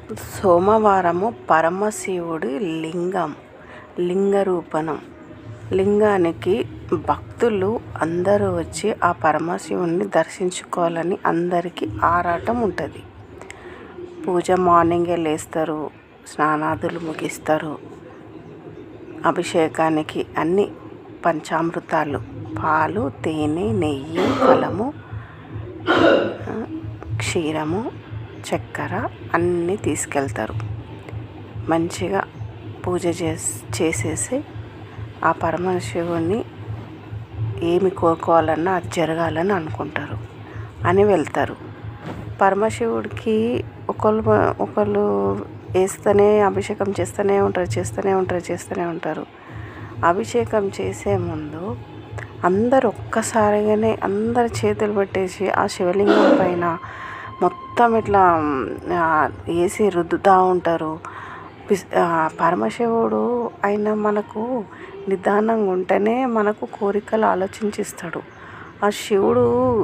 సోమవారము పరమశివుడి లింగం లింగ రూపణం లింగానికి భక్తులు అందరూ వచ్చి ఆ పరమశివుడిని దర్శించుకోవాలని అందరికీ ఆరాటం ఉంటుంది పూజ మార్నింగే లేస్తారు స్నానాదులు ముగిస్తారు అభిషేకానికి అన్ని పంచామృతాలు పాలు తేనె నెయ్యి ఫలము క్షీరము చక్కెర అన్నీ తీసుకెళ్తారు మంచిగా పూజ చేసి చేసేసి ఆ పరమశివుని ఏమి కోరుకోవాలన్నా అది జరగాలని అనుకుంటారు అని వెళ్తారు పరమశివుడికి ఒకళ్ళు ఒకళ్ళు వేస్తూనే అభిషేకం చేస్తూనే ఉంటారు చేస్తూనే ఉంటారు చేస్తూనే ఉంటారు అభిషేకం చేసే ముందు అందరు ఒక్కసారిగానే అందరు చేతులు పెట్టేసి ఆ శివలింగం పైన మొత్తం ఇట్లా వేసి రుద్దుతూ ఉంటారు పిస్ పరమశివుడు ఆయన మనకు నిదానంగా ఉంటేనే మనకు కోరికలు ఆలోచించిస్తాడు ఆ శివుడు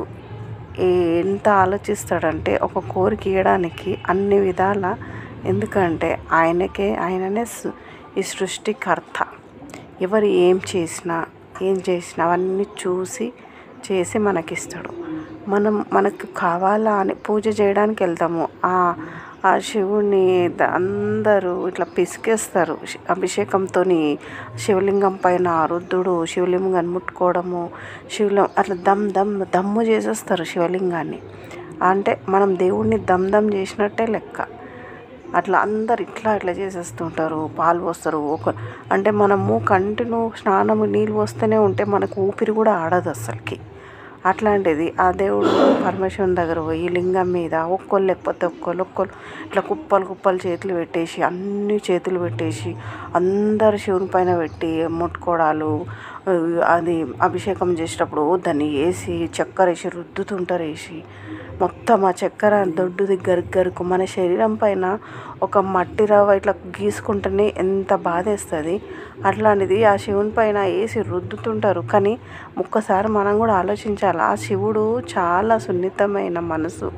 ఎంత ఆలోచిస్తాడంటే ఒక కోరిక ఇవ్వడానికి అన్ని విధాల ఎందుకంటే ఆయనకే ఆయననే ఈ సృష్టికర్త ఎవరు ఏం చేసినా ఏం చేసినా అవన్నీ చూసి చేసి మనకిస్తాడు మనం మనకు కావాలా అని పూజ చేయడానికి వెళ్తాము ఆ శివుడిని అందరూ ఇట్లా పిసికేస్తారు అభిషేకంతో శివలింగం పైన రుద్దుడు శివలింగాన్ని ముట్టుకోవడము శివలింగం అట్లా దమ్ దమ్ దమ్ము చేసేస్తారు శివలింగాన్ని అంటే మనం దేవుడిని దమ్ దమ్ చేసినట్టే లెక్క అట్లా అందరు ఇట్లా ఇట్లా చేసేస్తుంటారు పాలు పోస్తారు ఒక అంటే మనము కంటిన్యూ స్నానం నీళ్ళు వస్తూనే ఉంటే మనకు ఊపిరి కూడా ఆడదు అసలుకి అట్లాంటిది ఆ దేవుడు పరమేశ్వరుని దగ్గర పోయి లింగం మీద ఒక్కళ్ళు లేకపోతే ఒక్కళ్ళు ఒక్కళ్ళు ఇట్లా కుప్పలు కుప్పలు చేతులు పెట్టేసి అన్ని చేతులు పెట్టేసి అందరు శివుని పైన పెట్టి ముట్టుకోవడాలు అది అభిషేకం చేసేటప్పుడు దాన్ని వేసి చక్కెర వేసి రుద్దుతుంటారు వేసి మొత్తం ఆ చక్కెర దొడ్డు దగ్గరకు మన శరీరం పైన ఒక మట్టి రవ్వ ఇట్లా గీసుకుంటేనే ఎంత బాధేస్తుంది అట్లాంటిది ఆ శివుని పైన వేసి రుద్దుతుంటారు కానీ ఒక్కసారి మనం కూడా ఆలోచించాలి ఆ శివుడు చాలా సున్నితమైన మనసు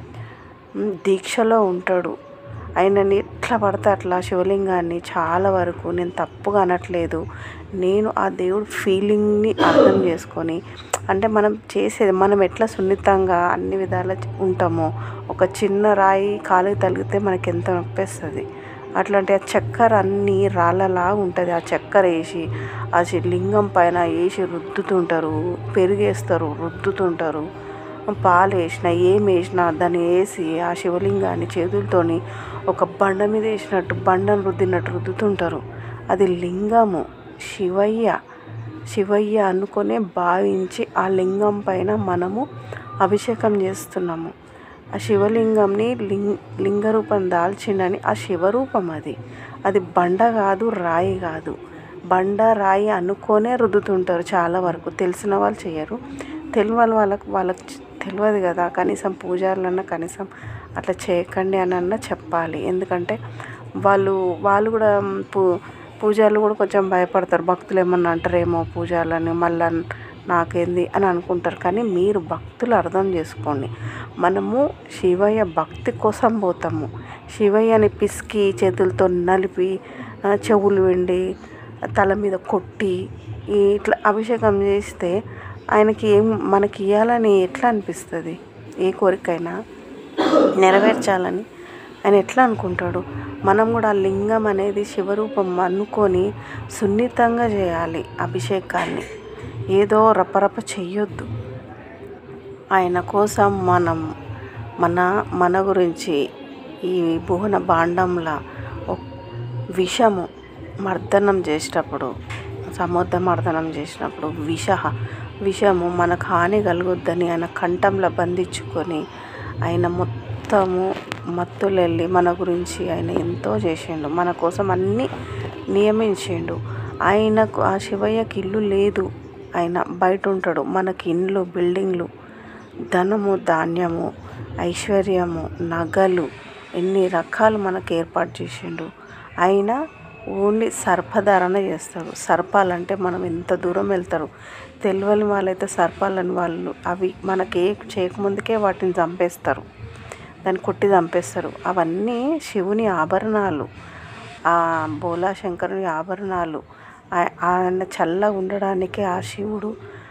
దీక్షలో ఉంటాడు ఆయనని ఎట్లా పడితే అట్లా శివలింగాన్ని చాలా వరకు నేను తప్పుగా అనట్లేదు నేను ఆ దేవుడు ఫీలింగ్ని అర్థం చేసుకొని అంటే మనం చేసేది మనం ఎట్లా సున్నితంగా అన్ని విధాలా ఉంటామో ఒక చిన్న రాయి కాలుకి తగిలితే మనకి ఎంత నొప్పేస్తుంది అట్లాంటి ఆ చక్కెర అన్నీ రాళ్ళలా ఉంటుంది ఆ చక్కెర వేసి ఆ లింగం పైన వేసి రుద్దుతుంటారు పెరిగేస్తారు రుద్దుతుంటారు పాలు వేసినా ఏం వేసినా దాన్ని వేసి ఆ శివలింగాన్ని చేతులతోని ఒక బండ మీద వేసినట్టు బండను రుద్దినట్టు రుద్దుతుంటారు అది లింగము శివయ్య శివయ్య అనుకునే భావించి ఆ లింగం పైన మనము అభిషేకం చేస్తున్నాము ఆ శివలింగంని లింగ లింగ రూపం దాల్చిండని ఆ శివరూపం అది అది బండ కాదు రాయి కాదు బండ రాయి అనుకోనే రుద్దుతుంటారు చాలా వరకు తెలిసిన వాళ్ళు చేయరు తెలియని వాళ్ళకు వాళ్ళకి తెలియదు కదా కనీసం పూజారులన్నా కనీసం అట్లా చేయకండి అని అన్నా చెప్పాలి ఎందుకంటే వాళ్ళు వాళ్ళు కూడా పూ పూజారులు కూడా కొంచెం భయపడతారు భక్తులు ఏమన్నా అంటారేమో పూజారులని మళ్ళీ నాకేంది అని అనుకుంటారు కానీ మీరు భక్తులు అర్థం చేసుకోండి మనము శివయ్య భక్తి కోసం పోతాము శివయ్యని పిసికి చేతులతో నలిపి చెవులు వెండి తల మీద కొట్టి ఇట్లా అభిషేకం చేస్తే ఆయనకి ఏం మనకి ఇవ్వాలని ఎట్లా అనిపిస్తుంది ఏ కోరికైనా నెరవేర్చాలని ఆయన ఎట్లా అనుకుంటాడు మనం కూడా ఆ లింగం అనేది శివరూపం అనుకొని సున్నితంగా చేయాలి అభిషేకాన్ని ఏదో రపరప చెయ్యొద్దు ఆయన కోసం మనం మన మన గురించి ఈ భువన భాండంలా విషము మర్దనం చేసేటప్పుడు సముద్ర మర్దనం చేసినప్పుడు విష విషము మనకు హాని కలగొద్దని ఆయన కంఠంలో బంధించుకొని ఆయన మొత్తము మత్తులెళ్ళి మన గురించి ఆయన ఎంతో చేసిండు మన కోసం అన్నీ నియమించిండు ఆయనకు ఆ శివయ్యకి ఇల్లు లేదు ఆయన బయట ఉంటాడు మనకి ఇండ్లు బిల్డింగ్లు ధనము ధాన్యము ఐశ్వర్యము నగలు ఎన్ని రకాలు మనకు ఏర్పాటు చేసిండు అయినా ఓన్లీ సర్పధారణ చేస్తారు సర్పాలంటే మనం ఎంత దూరం వెళ్తారు తెలియని వాళ్ళైతే సర్పాలని వాళ్ళు అవి మనకి ఏ చేయకముందుకే వాటిని చంపేస్తారు దాన్ని కొట్టి చంపేస్తారు అవన్నీ శివుని ఆభరణాలు ఆ బోలా శంకరుని ఆభరణాలు ఆ- ఆయన చల్లగా ఉండడానికి ఆ శివుడు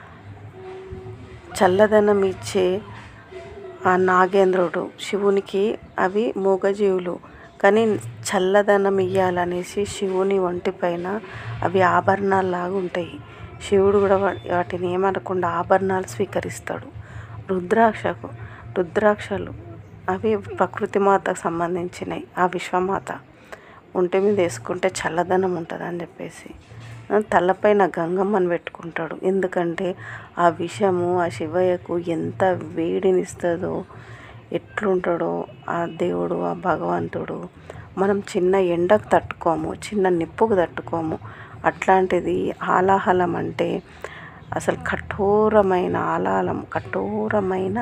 చల్లదనం ఇచ్చే ఆ నాగేంద్రుడు శివునికి అవి మూగజీవులు కానీ చల్లదనం ఇయ్యాలనేసి శివుని ఒంటిపైన అవి ఆభరణాల్లాగా ఉంటాయి శివుడు కూడా వా- వాటిని ఏమనకుండా ఆభరణాలు స్వీకరిస్తాడు రుద్రాక్షకు రుద్రాక్షలు అవి ప్రకృతి మాతకు సంబంధించినవి ఆ విశ్వమాత ఒంటి మీద వేసుకుంటే చల్లదనం ఉంటుంది అని చెప్పేసి ఆ, తలపైన గంగమ్మని పెట్టుకుంటాడు ఎందుకంటే ఆ విషము ఆ శివయ్యకు ఎంత వేడినిస్తుందో ఎట్లుంటాడో ఆ దేవుడు ఆ భగవంతుడు మనం చిన్న ఎండకు తట్టుకోము చిన్న నిప్పుకు తట్టుకోము అట్లాంటిది ఆలాహలం అంటే అసలు కఠోరమైన ఆలాహలం కఠోరమైన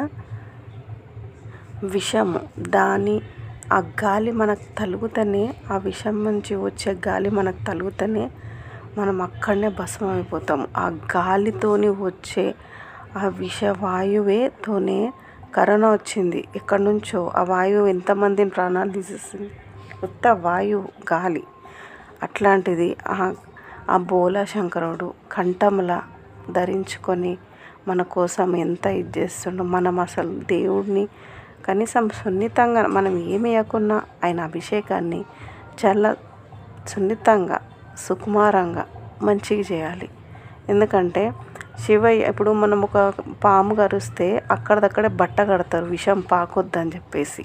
విషము దాని ఆ గాలి మనకు తలుగుతనే ఆ విషం నుంచి వచ్చే గాలి మనకు తలుగుతనే మనం అక్కడనే భస్మం అయిపోతాం ఆ గాలితోని వచ్చే ఆ విషవాయువేతోనే కరోనా వచ్చింది ఎక్కడి నుంచో ఆ వాయువు ఎంతమందిని ప్రాణాలు తీసేసింది ఉత్త వాయువు గాలి అట్లాంటిది ఆ ఆ బోలా శంకరుడు కంఠంలా ధరించుకొని మన కోసం ఎంత ఇది చేస్తుండో మనం అసలు దేవుడిని కనీసం సున్నితంగా మనం ఏమి వేయకున్నా ఆయన అభిషేకాన్ని చాలా సున్నితంగా సుకుమారంగా మంచిగా చేయాలి ఎందుకంటే శివయ్య ఇప్పుడు మనం ఒక పాము కరిస్తే అక్కడిదక్కడే బట్ట కడతారు విషం పాకొద్దని చెప్పేసి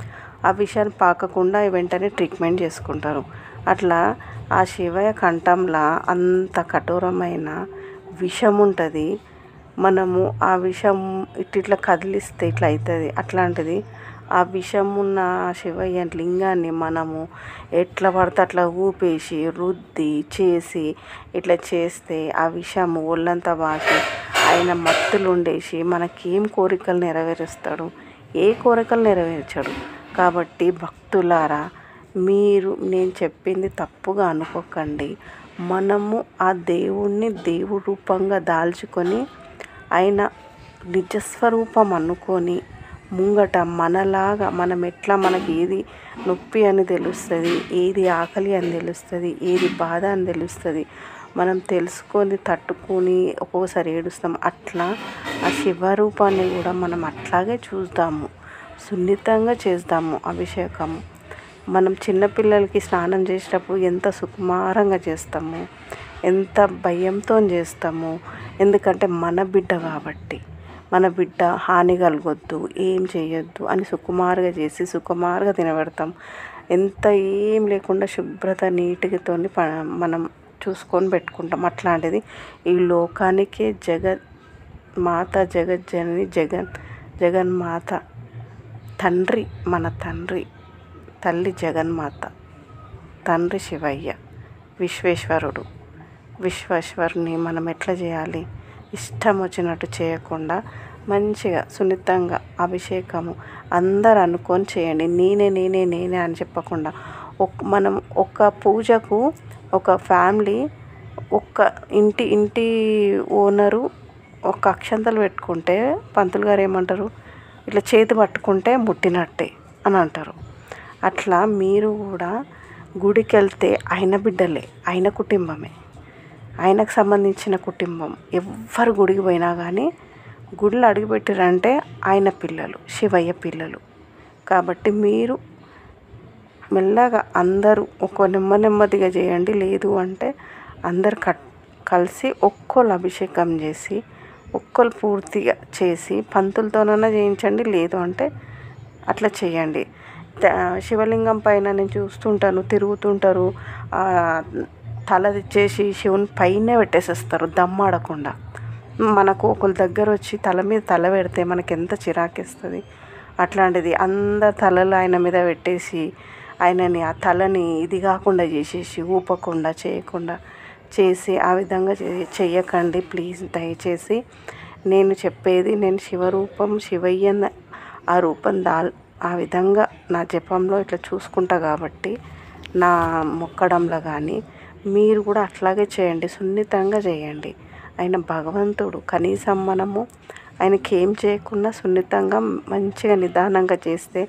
ఆ విషయాన్ని పాకకుండా వెంటనే ట్రీట్మెంట్ చేసుకుంటారు అట్లా ఆ శివయ్య కంఠంలా అంత కఠోరమైన విషం ఉంటుంది మనము ఆ విషం ఇట్లా కదిలిస్తే ఇట్లా అవుతుంది అట్లాంటిది ఆ విషం ఉన్న ఆ శివయ్య లింగాన్ని మనము ఎట్లా పడితే అట్లా ఊపేసి రుద్ది చేసి ఇట్లా చేస్తే ఆ విషము ఒళ్ళంతా బాసి ఆయన మత్తులు ఉండేసి మనకేం కోరికలు నెరవేరుస్తాడు ఏ కోరికలు నెరవేర్చాడు కాబట్టి భక్తులారా మీరు నేను చెప్పింది తప్పుగా అనుకోకండి మనము ఆ దేవుణ్ణి దేవుడి రూపంగా దాల్చుకొని ఆయన నిజస్వరూపం అనుకొని ముంగట మనలాగా మనం ఎట్లా మనకి ఏది నొప్పి అని తెలుస్తుంది ఏది ఆకలి అని తెలుస్తుంది ఏది బాధ అని తెలుస్తుంది మనం తెలుసుకొని తట్టుకొని ఒక్కోసారి ఏడుస్తాం అట్లా ఆ శివరూపాన్ని కూడా మనం అట్లాగే చూద్దాము సున్నితంగా చేద్దాము అభిషేకము మనం చిన్నపిల్లలకి స్నానం చేసేటప్పుడు ఎంత సుకుమారంగా చేస్తాము ఎంత భయంతో చేస్తాము ఎందుకంటే మన బిడ్డ కాబట్టి మన బిడ్డ హాని కలగొద్దు ఏం చేయొద్దు అని సుకుమారుగా చేసి సుకుమారుగా తినబెడతాం ఎంత ఏం లేకుండా శుభ్రత నీటితోని ప మనం చూసుకొని పెట్టుకుంటాం అట్లాంటిది ఈ లోకానికే జగత్ మాత జగజ్జనని జగన్ జగన్మాత తండ్రి మన తండ్రి తల్లి జగన్మాత తండ్రి శివయ్య విశ్వేశ్వరుడు విశ్వేశ్వరుని మనం ఎట్లా చేయాలి ఇష్టం వచ్చినట్టు చేయకుండా మంచిగా సున్నితంగా అభిషేకము అందరు అనుకొని చేయండి నేనే నేనే నేనే అని చెప్పకుండా ఒక్ మనం ఒక పూజకు ఒక ఫ్యామిలీ ఒక్క ఇంటి ఇంటి ఓనరు ఒక అక్షంతలు పెట్టుకుంటే పంతులు గారు ఏమంటారు ఇట్లా చేతి పట్టుకుంటే ముట్టినట్టే అని అంటారు అట్లా మీరు కూడా గుడికి వెళ్తే ఆయన బిడ్డలే ఆయన కుటుంబమే ఆయనకు సంబంధించిన కుటుంబం ఎవ్వరు గుడికి పోయినా కానీ గుడిలో అడుగుపెట్టారంటే ఆయన పిల్లలు శివయ్య పిల్లలు కాబట్టి మీరు మెల్లగా అందరూ ఒక నెమ్మ నెమ్మదిగా చేయండి లేదు అంటే అందరు కట్ కలిసి ఒక్కోళ్ళు అభిషేకం చేసి ఒక్కరు పూర్తిగా చేసి పంతులతోనైనా చేయించండి లేదు అంటే అట్లా చేయండి త- శివలింగం పైన నేను చూస్తుంటాను తిరుగుతుంటారు ఆ, తల తెచ్చేసి శివుని పైనే పెట్టేసేస్తారు దమ్మాడకుండా మనకు ఒకరి దగ్గర వచ్చి తల మీద తల పెడితే మనకి ఎంత చిరాకేస్తుంది అట్లాంటిది అందరు తలలు ఆయన మీద పెట్టేసి ఆయనని ఆ తలని ఇది కాకుండా చేసేసి ఊపకుండా చేయకుండా చేసి ఆ విధంగా చే- చెయ్యకండి ప్లీజ్ దయచేసి నేను చెప్పేది నేను శివరూపం శివయ్య ఆ రూపం దాల్ ఆ విధంగా నా జపంలో ఇట్లా చూసుకుంటా కాబట్టి నా మొక్కడంలో కానీ మీరు కూడా అట్లాగే చేయండి సున్నితంగా చేయండి ఆయన భగవంతుడు కనీసం మనము ఆయనకి ఏం చేయకుండా సున్నితంగా మంచిగా నిదానంగా చేస్తే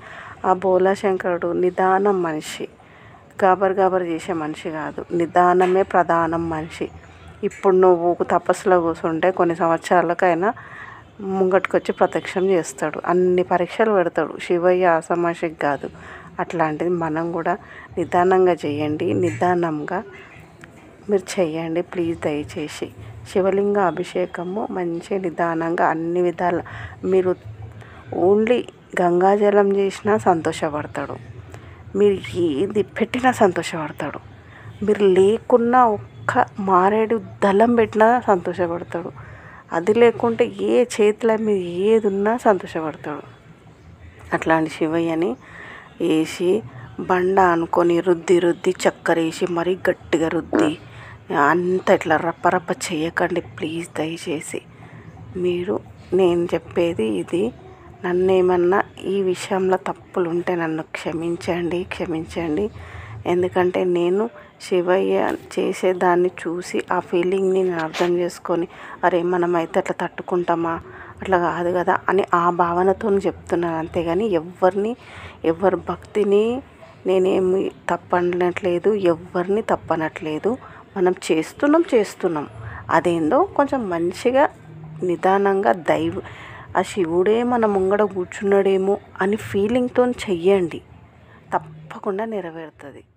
ఆ బోలా శంకరుడు నిదానం మనిషి గాబర్ గాబర్ చేసే మనిషి కాదు నిదానమే ప్రధానం మనిషి ఇప్పుడు నువ్వు తపస్సులో కూర్చుంటే కొన్ని సంవత్సరాలకైనా ముంగటికొచ్చి ప్రత్యక్షం చేస్తాడు అన్ని పరీక్షలు పెడతాడు శివయ్య ఆసమాషికి కాదు అట్లాంటిది మనం కూడా నిదానంగా చేయండి నిదానంగా మీరు చెయ్యండి ప్లీజ్ దయచేసి శివలింగ అభిషేకము మంచి నిదానంగా అన్ని విధాల మీరు ఓన్లీ గంగాజలం చేసినా సంతోషపడతాడు మీరు ఏది పెట్టినా సంతోషపడతాడు మీరు లేకున్నా ఒక్క మారేడు దళం పెట్టినా సంతోషపడతాడు అది లేకుంటే ఏ చేతిలో మీద ఏది ఉన్నా సంతోషపడతాడు అట్లాంటి శివయ్యని వేసి బండ అనుకొని రుద్ది రుద్ది చక్కెర వేసి మరీ గట్టిగా రుద్ది అంత ఇట్లా రప్పరప్ప చేయకండి ప్లీజ్ దయచేసి మీరు నేను చెప్పేది ఇది నన్ను ఏమన్నా ఈ విషయంలో తప్పులు ఉంటే నన్ను క్షమించండి క్షమించండి ఎందుకంటే నేను శివయ్య చేసేదాన్ని చూసి ఆ ఫీలింగ్ని నేను అర్థం చేసుకొని అరే మనమైతే అట్లా తట్టుకుంటామా అట్లా కాదు కదా అని ఆ భావనతో చెప్తున్నాను అంతేగాని ఎవరిని ఎవరి భక్తిని నేనేమి తప్పనట్లేదు ఎవరిని తప్పనట్లేదు మనం చేస్తున్నాం చేస్తున్నాం అదేందో కొంచెం మంచిగా నిదానంగా దైవ ఆ శివుడే మన ముంగడ కూర్చున్నాడేమో అని ఫీలింగ్తో చెయ్యండి తప్పకుండా నెరవేరుతుంది